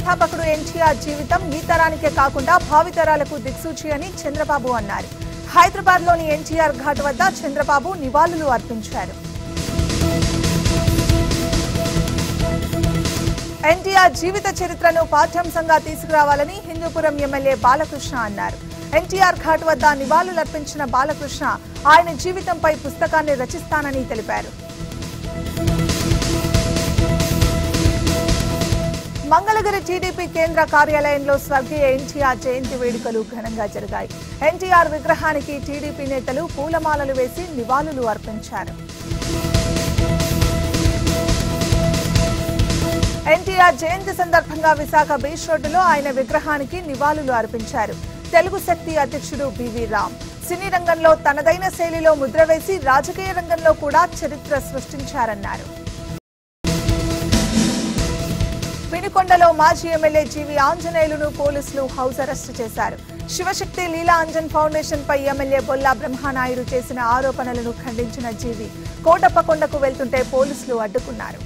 వ్యవస్థాపకుడు ఎన్టీఆర్ జీవితం ఈ తరానికే కాకుండా భావితరాలకు దిక్సూచి అని చంద్రబాబు అన్నారు హైదరాబాద్ లోని ఎన్టీఆర్ ఘాట్ వద్ద చంద్రబాబు నివాళులు అర్పించారు ఎన్టీఆర్ జీవిత చరిత్రను పాఠ్యాంశంగా తీసుకురావాలని హిందూపురం ఎమ్మెల్యే బాలకృష్ణ అన్నారు ఎన్టీఆర్ ఘాట్ వద్ద నివాళులర్పించిన బాలకృష్ణ ఆయన జీవితంపై పుస్తకాన్ని రచిస్తానని తెలిపారు మంగళగిరి టీడీపీ కేంద్ర కార్యాలయంలో స్వర్గీయ ఎన్టీఆర్ జయంతి వేడుకలు ఘనంగా జరిగాయి ఎన్టీఆర్ విగ్రహానికి టీడీపీ నేతలు పూలమాలలు వేసి నివాళులు అర్పించారు ఎన్టీఆర్ జయంతి సందర్భంగా విశాఖ బీచ్ రోడ్డులో ఆయన విగ్రహానికి నివాళులు అర్పించారు తెలుగు శక్తి అధ్యక్షుడు బివి రామ్ సినీ రంగంలో తనదైన శైలిలో ముద్ర వేసి రాజకీయ రంగంలో కూడా చరిత్ర సృష్టించారన్నారు వినుకొండలో మాజీ ఎమ్మెల్యే జీవి ఆంజనేయులను పోలీసులు హౌస్ అరెస్టు చేశారు శివశక్తి లీలా అంజన్ ఫౌండేషన్ పై ఎమ్మెల్యే బొల్లా బ్రహ్మానాయుడు చేసిన ఆరోపణలను ఖండించిన జీవి కోటప్పకొండకు వెళ్తుంటే పోలీసులు అడ్డుకున్నారు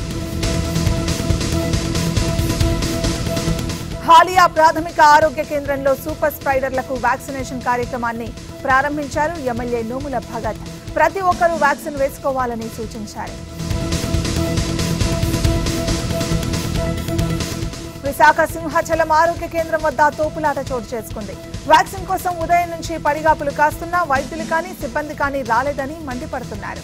హాలియా ప్రాథమిక ఆరోగ్య కేంద్రంలో సూపర్ స్ప్రైడర్లకు వ్యాక్సినేషన్ కార్యక్రమాన్ని ప్రారంభించారు ఎమ్మెల్యే నోముల భగత్ ప్రతి ఒక్కరూ వ్యాక్సిన్ వేసుకోవాలని సూచించారు విశాఖ సింహాచలం ఆరోగ్య కేంద్రం వద్ద తోపులాట చోటు చేసుకుంది వ్యాక్సిన్ కోసం ఉదయం నుంచి పడిగాపులు కాస్తున్నా వైద్యులు కానీ సిబ్బంది కానీ రాలేదని మండిపడుతున్నారు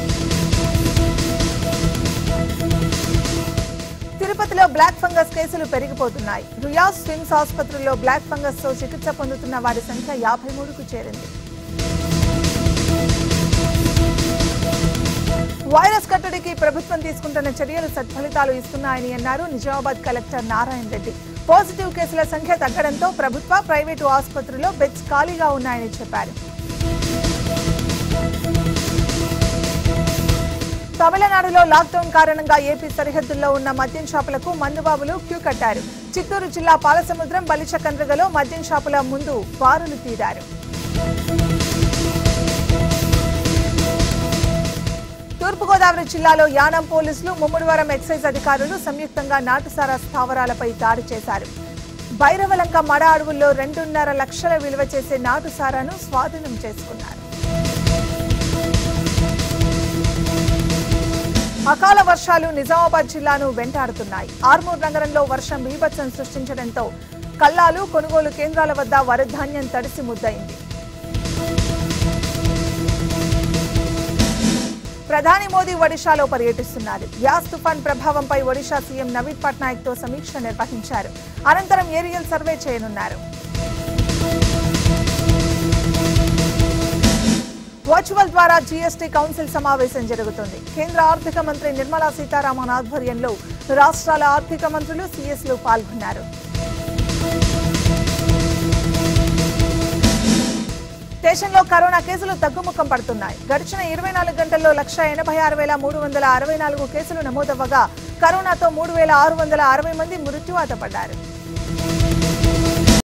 తిరుపతిలో బ్లాక్ ఫంగస్ కేసులు పెరిగిపోతున్నాయి రుయాస్ స్విమ్స్ ఆసుపత్రిలో బ్లాక్ ఫంగస్ తో చికిత్స పొందుతున్న వారి సంఖ్య యాభై మూడుకు చేరింది వైరస్ కట్టడికి ప్రభుత్వం తీసుకుంటున్న చర్యలు సత్ఫలితాలు ఇస్తున్నాయని అన్నారు నిజామాబాద్ కలెక్టర్ నారాయణ రెడ్డి పాజిటివ్ కేసుల సంఖ్య తగ్గడంతో ప్రభుత్వ ప్రైవేటు ఆసుపత్రుల్లో బెడ్స్ ఖాళీగా ఉన్నాయని చెప్పారు తమిళనాడులో లాక్డౌన్ కారణంగా ఏపీ సరిహద్దుల్లో ఉన్న మద్యం షాపులకు మందుబాబులు క్యూ కట్టారు చిత్తూరు జిల్లా పాలసముద్రం బలిచకండ్రగలో మద్యం షాపుల ముందు బారులు తీరారు తూర్పుగోదావరి జిల్లాలో యానం పోలీసులు ముమ్మడివరం ఎక్సైజ్ అధికారులు సంయుక్తంగా నాటుసారా స్థావరాలపై దాడి చేశారు భైరవలంక మడ అడవుల్లో రెండున్నర లక్షల విలువ చేసే నాటుసారాను స్వాధీనం చేసుకున్నారు అకాల వర్షాలు నిజామాబాద్ జిల్లాను వెంటాడుతున్నాయి ఆర్మూర్ నగరంలో వర్షం బీభత్సం సృష్టించడంతో కల్లాలు కొనుగోలు కేంద్రాల వద్ద వరధాన్యం తడిసి ముద్దయింది ప్రధాని మోదీ ఒడిశాలో పర్యటిస్తున్నారు యాస్ తుఫాన్ ప్రభావంపై ఒడిశా సీఎం నవీన్ పట్నాయక్ తో సమీక్ష నిర్వహించారు అనంతరం ఏరియల్ సర్వే చేయనున్నారు వర్చువల్ ద్వారా జీఎస్టీ కౌన్సిల్ సమావేశం జరుగుతుంది కేంద్ర ఆర్థిక మంత్రి నిర్మలా సీతారామన్ ఆధ్వర్యంలో రాష్ట్రాల ఆర్థిక మంత్రులు సీఎస్లు పాల్గొన్నారు దేశంలో కరోనా కేసులు తగ్గుముఖం పడుతున్నాయి గడిచిన ఇరవై నాలుగు గంటల్లో లక్ష ఎనభై ఆరు వేల మూడు వందల అరవై నాలుగు కేసులు నమోదవ్వగా కరోనాతో మూడు వేల ఆరు వందల అరవై మంది మృత్యువాత పడ్డారు